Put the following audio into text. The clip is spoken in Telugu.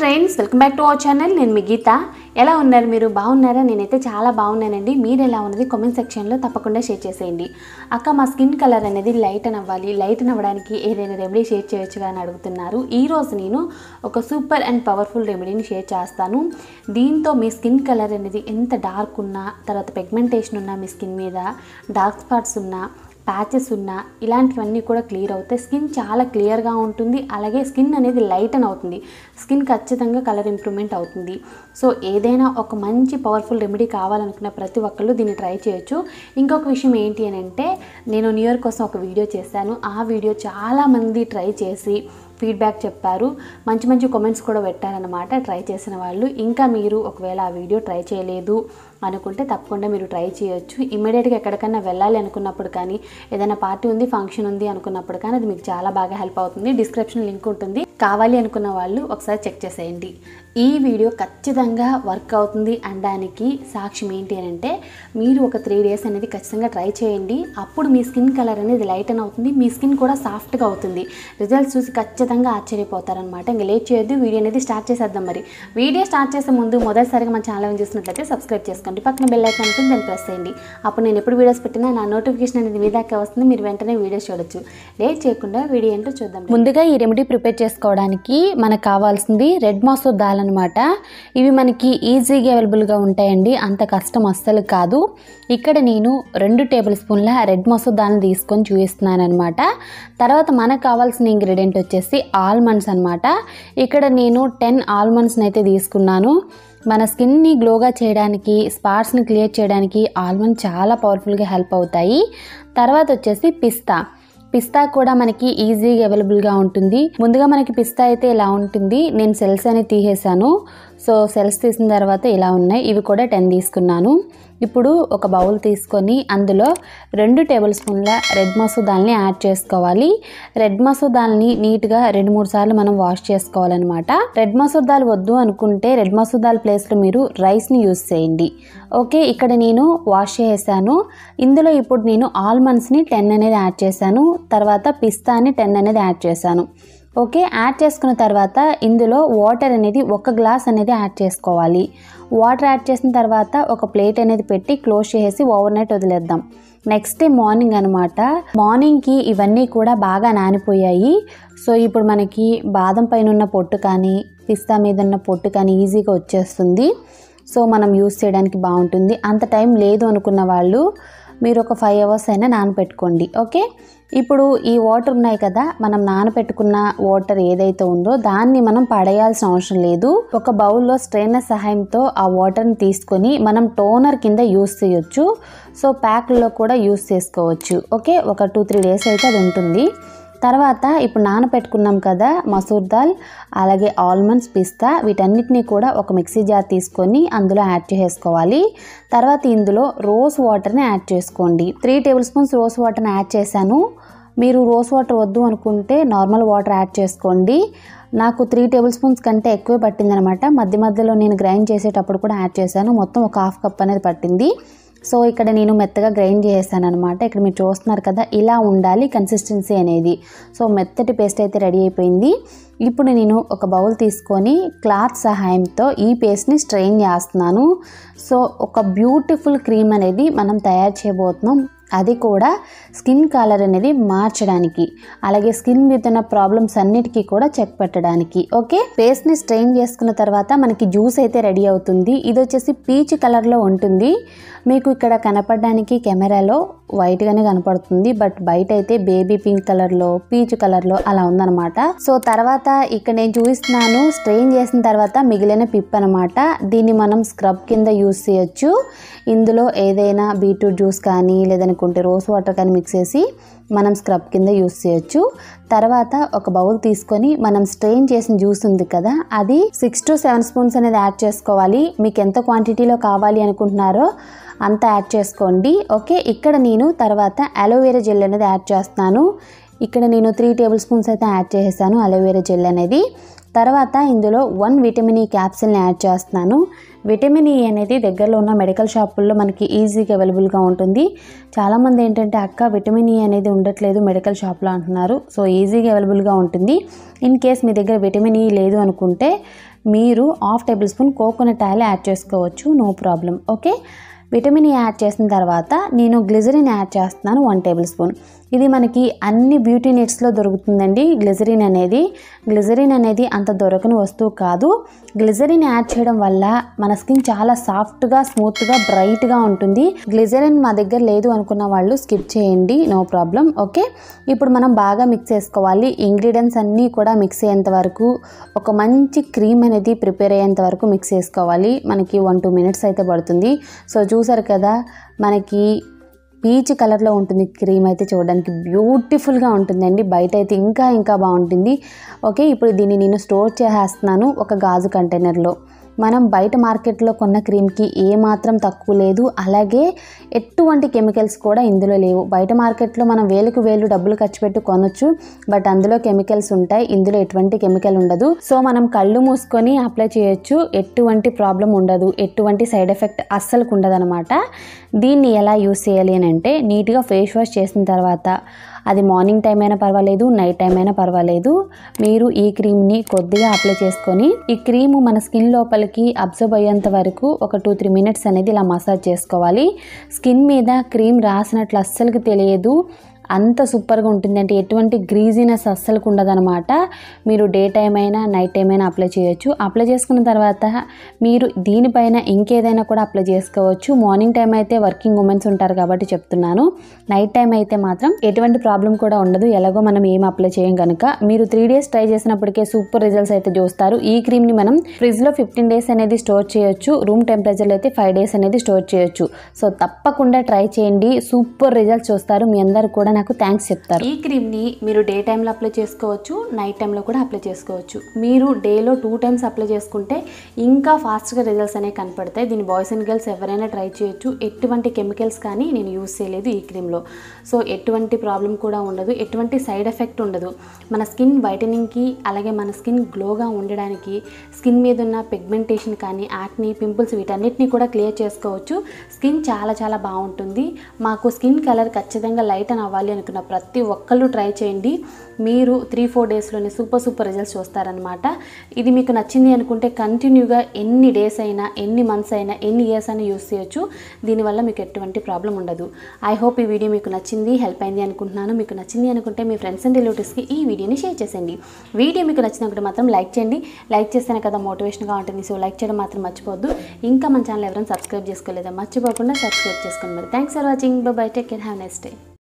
friends welcome back to our channel నేను మీ గీత ఎలా ఉన్నారు మీరు బాగున్నారా నేనైతే చాలా బాగున్నానండి మీరు ఎలా ఉన్నది కామెంట్ సెక్షన్లో తప్పకుండా షేర్ చేసేయండి అక్క మా స్కిన్ కలర్ అనేది లైట్ అని అవ్వాలి లైట్ అని అవ్వడానికి ఏదైనా రెమెడీ షేర్ చేయొచ్చుగా అని అడుగుతున్నారు ఈరోజు నేను ఒక సూపర్ అండ్ పవర్ఫుల్ రెమెడీని షేర్ చేస్తాను దీంతో మీ స్కిన్ కలర్ అనేది ఎంత డార్క్ ఉన్నా తర్వాత పిగ్మెంటేషన్ ఉన్నా మీ స్కిన్ మీద డార్క్ స్పాట్స్ ఉన్నా ప్యాచెస్ ఉన్నా ఇలాంటివన్నీ కూడా క్లియర్ అవుతాయి స్కిన్ చాలా క్లియర్గా ఉంటుంది అలాగే స్కిన్ అనేది లైటన్ అవుతుంది స్కిన్ ఖచ్చితంగా కలర్ ఇంప్రూవ్మెంట్ అవుతుంది సో ఏదైనా ఒక మంచి పవర్ఫుల్ రెమెడీ కావాలనుకున్న ప్రతి ఒక్కళ్ళు దీన్ని ట్రై చేయొచ్చు ఇంకొక విషయం ఏంటి అని అంటే నేను న్యూ ఇయర్ కోసం ఒక వీడియో చేశాను ఆ వీడియో చాలామంది ట్రై చేసి ఫీడ్బ్యాక్ చెప్పారు మంచి మంచి కామెంట్స్ కూడా పెట్టారనమాట ట్రై చేసిన వాళ్ళు ఇంకా మీరు ఒకవేళ ఆ వీడియో ట్రై చేయలేదు అనుకుంటే తప్పకుండా మీరు ట్రై చేయొచ్చు ఇమ్మీడియట్గా ఎక్కడికైనా వెళ్ళాలి అనుకున్నప్పుడు కానీ ఏదైనా పార్టీ ఉంది ఫంక్షన్ ఉంది అనుకున్నప్పుడు కానీ అది మీకు చాలా బాగా హెల్ప్ అవుతుంది డిస్క్రిప్షన్ లింక్ ఉంటుంది కావాలి అనుకున్న వాళ్ళు ఒకసారి చెక్ చేసేయండి ఈ వీడియో ఖచ్చితంగా వర్క్ అవుతుంది అనడానికి సాక్ష్యం ఏంటి అని అంటే మీరు ఒక త్రీ డేస్ అనేది ఖచ్చితంగా ట్రై చేయండి అప్పుడు మీ స్కిన్ కలర్ అనేది లైట్ అని అవుతుంది మీ స్కిన్ కూడా సాఫ్ట్గా అవుతుంది రిజల్ట్స్ చూసి ఖచ్చితంగా ఆశ్చర్యపోతారనమాట ఇంకా లేట్ చేయొద్దు వీడియో అనేది స్టార్ట్ చేసేద్దాం మరి వీడియో స్టార్ట్ చేసే ముందు మొదటిసారిగా మన ఛానల్ చూసినట్లయితే సబ్స్క్రైబ్ చేసుకోండి పక్కన బెల్ ఐకాన్ ఉంటుంది దాన్ని ప్రెస్ చేయండి అప్పుడు నేను ఎప్పుడు వీడియోస్ పెట్టినా నా నోటిఫికేషన్ అనేది మీ దాకా వస్తుంది మీరు వెంటనే వీడియోస్ చూడొచ్చు లేట్ చేయకుండా వీడియో ఏంటో చూద్దాం ముందుగా ఈ రెమెడీ ప్రిపేర్ చేసుకోవడానికి మనకు కావాల్సింది రెడ్ మాసో దాల్ అనమాట ఇవి మనకి ఈజీగా అవైలబుల్గా ఉంటాయండి అంత కష్టం అస్సలు కాదు ఇక్కడ నేను రెండు టేబుల్ స్పూన్ల రెడ్ మసూర్ దాల్ని తీసుకొని చూపిస్తున్నాను అనమాట తర్వాత మనకు కావాల్సిన ఇంగ్రీడియంట్ వచ్చేసి ఆల్మండ్స్ అనమాట ఇక్కడ నేను టెన్ ఆల్మండ్స్ని అయితే తీసుకున్నాను మన స్కిన్ని గ్లోగా చేయడానికి స్పాట్స్ని క్లియర్ చేయడానికి ఆల్మండ్ చాలా పవర్ఫుల్గా హెల్ప్ అవుతాయి తర్వాత వచ్చేసి పిస్తా పిస్తా కూడా మనకి ఈజీగా అవైలబుల్గా ఉంటుంది ముందుగా మనకి పిస్తా అయితే ఇలా ఉంటుంది నేను సెల్స్ అని తీసేసాను సో సెల్స్ తీసిన తర్వాత ఇలా ఉన్నాయి ఇవి కూడా టెన్ తీసుకున్నాను ఇప్పుడు ఒక బౌల్ తీసుకొని అందులో రెండు టేబుల్ స్పూన్ల రెడ్ మసూర్ దాల్ని యాడ్ చేసుకోవాలి రెడ్ మసూర్ దాల్ని నీట్గా రెండు మూడు సార్లు మనం వాష్ చేసుకోవాలన్నమాట రెడ్ మసూర్ దాల్ వద్దు అనుకుంటే రెడ్ మసూర్ దాల్ ప్లేస్లో మీరు రైస్ని యూస్ చేయండి ఓకే ఇక్కడ నేను వాష్ చేసాను ఇందులో ఇప్పుడు నేను ఆల్మండ్స్ని టెన్ అనేది యాడ్ చేశాను తర్వాత పిస్తాని టెన్ అనేది యాడ్ చేశాను ఓకే యాడ్ చేసుకున్న తర్వాత ఇందులో వాటర్ అనేది ఒక గ్లాస్ అనేది యాడ్ చేసుకోవాలి వాటర్ యాడ్ చేసిన తర్వాత ఒక ప్లేట్ అనేది పెట్టి క్లోజ్ చేసేసి ఓవర్ నైట్ వదిలేద్దాం నెక్స్ట్ డే మార్నింగ్ అనమాట మార్నింగ్కి ఇవన్నీ కూడా బాగా నానిపోయాయి సో ఇప్పుడు మనకి బాదం పైన ఉన్న పొట్టు కానీ పిస్తా మీద ఉన్న పొట్టు కానీ ఈజీగా వచ్చేస్తుంది సో మనం యూస్ చేయడానికి బాగుంటుంది అంత టైం లేదు అనుకున్న వాళ్ళు మీరు ఒక ఫైవ్ అవర్స్ అయినా నానపెట్టుకోండి ఓకే ఇప్పుడు ఈ వాటర్ ఉన్నాయి కదా మనం నానపెట్టుకున్న వాటర్ ఏదైతే ఉందో దాన్ని మనం పడేయాల్సిన అవసరం లేదు ఒక బౌల్లో స్ట్రైనర్ సహాయంతో ఆ వాటర్ని తీసుకొని మనం టోనర్ కింద యూస్ చేయొచ్చు సో ప్యాక్లో కూడా యూస్ చేసుకోవచ్చు ఓకే ఒక టూ త్రీ డేస్ అయితే అది ఉంటుంది తర్వాత ఇప్పుడు నానపెట్టుకున్నాం కదా మసూర్ దాల్ అలాగే ఆల్మండ్స్ పిస్తా వీటన్నిటిని కూడా ఒక మిక్సీ జార్ తీసుకొని అందులో యాడ్ చేసుకోవాలి తర్వాత ఇందులో రోజ్ వాటర్ని యాడ్ చేసుకోండి త్రీ టేబుల్ స్పూన్స్ రోజ్ వాటర్ని యాడ్ చేశాను మీరు రోజ్ వాటర్ వద్దు అనుకుంటే నార్మల్ వాటర్ యాడ్ చేసుకోండి నాకు త్రీ టేబుల్ స్పూన్స్ కంటే ఎక్కువే పట్టిందనమాట మధ్య మధ్యలో నేను గ్రైండ్ చేసేటప్పుడు కూడా యాడ్ చేశాను మొత్తం ఒక హాఫ్ కప్ అనేది పట్టింది సో ఇక్కడ నేను మెత్తగా గ్రైండ్ చేసాను అనమాట ఇక్కడ మీరు చూస్తున్నారు కదా ఇలా ఉండాలి కన్సిస్టెన్సీ అనేది సో మెత్తటి పేస్ట్ అయితే రెడీ అయిపోయింది ఇప్పుడు నేను ఒక బౌల్ తీసుకొని క్లాత్ సహాయంతో ఈ పేస్ట్ని స్ట్రెయిన్ చేస్తున్నాను సో ఒక బ్యూటిఫుల్ క్రీమ్ అనేది మనం తయారు చేయబోతున్నాం అది కూడా స్కిన్ కలర్ అనేది మార్చడానికి అలాగే స్కిన్ మీద ఉన్న ప్రాబ్లమ్స్ అన్నిటికీ కూడా చెక్ పెట్టడానికి ఓకే పేస్ట్ని స్ట్రెయిన్ చేసుకున్న తర్వాత మనకి జ్యూస్ అయితే రెడీ అవుతుంది ఇది వచ్చేసి పీచ్ కలర్లో ఉంటుంది మీకు ఇక్కడ కనపడడానికి కెమెరాలో వైట్గానే కనపడుతుంది బట్ బయట అయితే బేబీ పింక్ కలర్లో పీచ్ కలర్లో అలా ఉందన్నమాట సో తర్వాత ఇక్కడ నేను చూపిస్తున్నాను స్ట్రెయిన్ చేసిన తర్వాత మిగిలిన పిప్ అనమాట దీన్ని మనం స్క్రబ్ కింద యూస్ చేయొచ్చు ఇందులో ఏదైనా బీట్రూట్ జ్యూస్ కానీ లేదనుకుంటే రోజ్ వాటర్ కానీ మిక్స్ చేసి మనం స్క్రబ్ కింద యూస్ చేయొచ్చు తర్వాత ఒక బౌల్ తీసుకొని మనం స్ట్రెయిన్ చేసిన జ్యూస్ ఉంది కదా అది సిక్స్ టు సెవెన్ స్పూన్స్ అనేది యాడ్ చేసుకోవాలి మీకు ఎంత క్వాంటిటీలో కావాలి అనుకుంటున్నారో అంత యాడ్ చేసుకోండి ఓకే ఇక్కడ నేను తర్వాత అలోవెరా జెల్ అనేది యాడ్ చేస్తున్నాను ఇక్కడ నేను త్రీ టేబుల్ స్పూన్స్ అయితే యాడ్ చేసేసాను అలోవెరా జెల్ అనేది తర్వాత ఇందులో వన్ విటమిన్ ఈ క్యాప్సిల్ని యాడ్ చేస్తున్నాను విటమిన్ ఈ అనేది దగ్గరలో ఉన్న మెడికల్ షాపుల్లో మనకి ఈజీగా అవైలబుల్గా ఉంటుంది చాలామంది ఏంటంటే అక్క విటమిన్ ఈ అనేది ఉండట్లేదు మెడికల్ షాప్లో అంటున్నారు సో ఈజీగా అవైలబుల్గా ఉంటుంది ఇన్ కేస్ మీ దగ్గర విటమిన్ ఈ లేదు అనుకుంటే మీరు half tablespoon coconut oil add చేసుకోవచ్చు no problem okay vitamin E add చేసిన తర్వాత నేను గ్లిజరిన్ యాడ్ చేస్తున్నాను వన్ టేబుల్ స్పూన్ ఇది మనకి అన్ని బ్యూటీ నీడ్స్లో దొరుకుతుందండి గ్లిజరిన్ అనేది గ్లిజరిన్ అనేది అంత దొరకని వస్తువు కాదు గ్లిజరిన్ యాడ్ చేయడం వల్ల మన స్కిన్ చాలా సాఫ్ట్గా స్మూత్గా బ్రైట్గా ఉంటుంది గ్లిజరిన్ మా దగ్గర లేదు అనుకున్న వాళ్ళు స్కిప్ చేయండి నో ప్రాబ్లం ఓకే ఇప్పుడు మనం బాగా మిక్స్ చేసుకోవాలి ఇంగ్రీడియంట్స్ అన్నీ కూడా మిక్స్ అయ్యేంత వరకు ఒక మంచి క్రీమ్ అనేది ప్రిపేర్ అయ్యేంత వరకు మిక్స్ చేసుకోవాలి మనకి వన్ టూ మినిట్స్ అయితే పడుతుంది సో చూసారు కదా మనకి పీచ్ కలర్లో ఉంటుంది క్రీమ్ అయితే చూడడానికి బ్యూటిఫుల్గా ఉంటుందండి బయట అయితే ఇంకా ఇంకా బాగుంటుంది ఓకే ఇప్పుడు దీన్ని నేను స్టోర్ చేసేస్తున్నాను ఒక గాజు కంటైనర్లో మనం బయట మార్కెట్లో కొన్న క్రీమ్కి ఏ మాత్రం తక్కువ లేదు అలాగే ఎటువంటి కెమికల్స్ కూడా ఇందులో లేవు బయట మార్కెట్లో మనం వేలకు వేలు డబ్బులు ఖర్చు పెట్టి కొనొచ్చు బట్ అందులో కెమికల్స్ ఉంటాయి ఇందులో ఎటువంటి కెమికల్ ఉండదు సో మనం కళ్ళు మూసుకొని అప్లై చేయొచ్చు ఎటువంటి ప్రాబ్లం ఉండదు ఎటువంటి సైడ్ ఎఫెక్ట్ అస్సలకు ఉండదన్నమాట దీన్ని ఎలా యూస్ చేయాలి అని అంటే నీట్గా ఫేస్ వాష్ చేసిన తర్వాత అది మార్నింగ్ టైం అయినా పర్వాలేదు నైట్ టైం అయినా పర్వాలేదు మీరు ఈ క్రీమ్ని కొద్దిగా అప్లై చేసుకొని ఈ క్రీమ్ మన స్కిన్ లోపలికి అబ్జర్వ్ అయ్యేంత వరకు ఒక టూ త్రీ మినిట్స్ అనేది ఇలా మసాజ్ చేసుకోవాలి స్కిన్ మీద క్రీమ్ రాసినట్లు అస్సలకి తెలియదు అంత సూపర్గా ఉంటుంది అంటే ఎటువంటి గ్రీజీనెస్ అస్సలకు ఉండదన్నమాట మీరు డే టైం అయినా నైట్ టైం అయినా అప్లై చేయొచ్చు అప్లై చేసుకున్న తర్వాత మీరు దీనిపైన ఇంకేదైనా కూడా అప్లై చేసుకోవచ్చు మార్నింగ్ టైం అయితే వర్కింగ్ ఉమెన్స్ ఉంటారు కాబట్టి చెప్తున్నాను నైట్ టైం అయితే మాత్రం ఎటువంటి ప్రాబ్లం కూడా ఉండదు ఎలాగో మనం ఏం అప్లై చేయం కనుక మీరు త్రీ డేస్ ట్రై చేసినప్పటికే సూపర్ రిజల్ట్స్ అయితే చూస్తారు ఈ క్రీమ్ని మనం ఫ్రిడ్జ్లో ఫిఫ్టీన్ డేస్ అనేది స్టోర్ చేయొచ్చు రూమ్ టెంపరేచర్లో అయితే ఫైవ్ డేస్ అనేది స్టోర్ చేయొచ్చు సో తప్పకుండా ట్రై చేయండి సూపర్ రిజల్ట్స్ చూస్తారు మీ అందరు కూడా నాకు థ్యాంక్స్ చెప్తారు ఈ క్రీమ్ని మీరు డే టైంలో అప్లై చేసుకోవచ్చు నైట్ టైంలో కూడా అప్లై చేసుకోవచ్చు మీరు డేలో టూ టైమ్స్ అప్లై చేసుకుంటే ఇంకా ఫాస్ట్గా రిజల్ట్స్ అనేవి కనపడతాయి దీని బాయ్స్ అండ్ గర్ల్స్ ఎవరైనా ట్రై చేయొచ్చు ఎటువంటి కెమికల్స్ కానీ నేను యూస్ చేయలేదు ఈ క్రీమ్లో సో ఎటువంటి ప్రాబ్లం కూడా ఉండదు ఎటువంటి సైడ్ ఎఫెక్ట్ ఉండదు మన స్కిన్ వైటనింగ్కి అలాగే మన స్కిన్ గ్లోగా ఉండడానికి స్కిన్ మీద ఉన్న పిగ్మెంటేషన్ కానీ యాక్ని పింపుల్స్ వీటన్నిటిని కూడా క్లియర్ చేసుకోవచ్చు స్కిన్ చాలా చాలా బాగుంటుంది మాకు స్కిన్ కలర్ ఖచ్చితంగా లైట్ అని అవ్వాలి అనుకున్న ప్రతి ఒక్కళ్ళు ట్రై చేయండి మీరు త్రీ ఫోర్ డేస్లోనే సూపర్ సూపర్ రిజల్ట్స్ చూస్తారనమాట ఇది మీకు నచ్చింది అనుకుంటే కంటిన్యూగా ఎన్ని డేస్ అయినా ఎన్ని మంత్స్ అయినా ఎన్ని ఇయర్స్ అయినా యూస్ చేయొచ్చు దీనివల్ల మీకు ఎటువంటి ప్రాబ్లం ఉండదు ఐ హోప్ ఈ వీడియో మీకు నచ్చింది హెల్ప్ అయింది అనుకుంటున్నాను మీకు నచ్చింది అనుకుంటే మీ ఫ్రెండ్స్ అండ్ రిలేటివ్స్కి ఈ వీడియోని షేర్ చేసేయండి వీడియో మీకు నచ్చినప్పుడు మాత్రం లైక్ చేయండి లైక్ చేస్తేనే కదా మోటివేషన్గా ఉంటుంది సో లైక్ చేయడం మాత్రం మర్చిపోవద్దు ఇంకా మన ఛానల్ ఎవరైనా సబ్స్క్రైబ్ చేసుకోలేదా మర్చిపోకుండా సబ్స్క్రైబ్ చేసుకోండి మరి thanks for watching bye take care have next day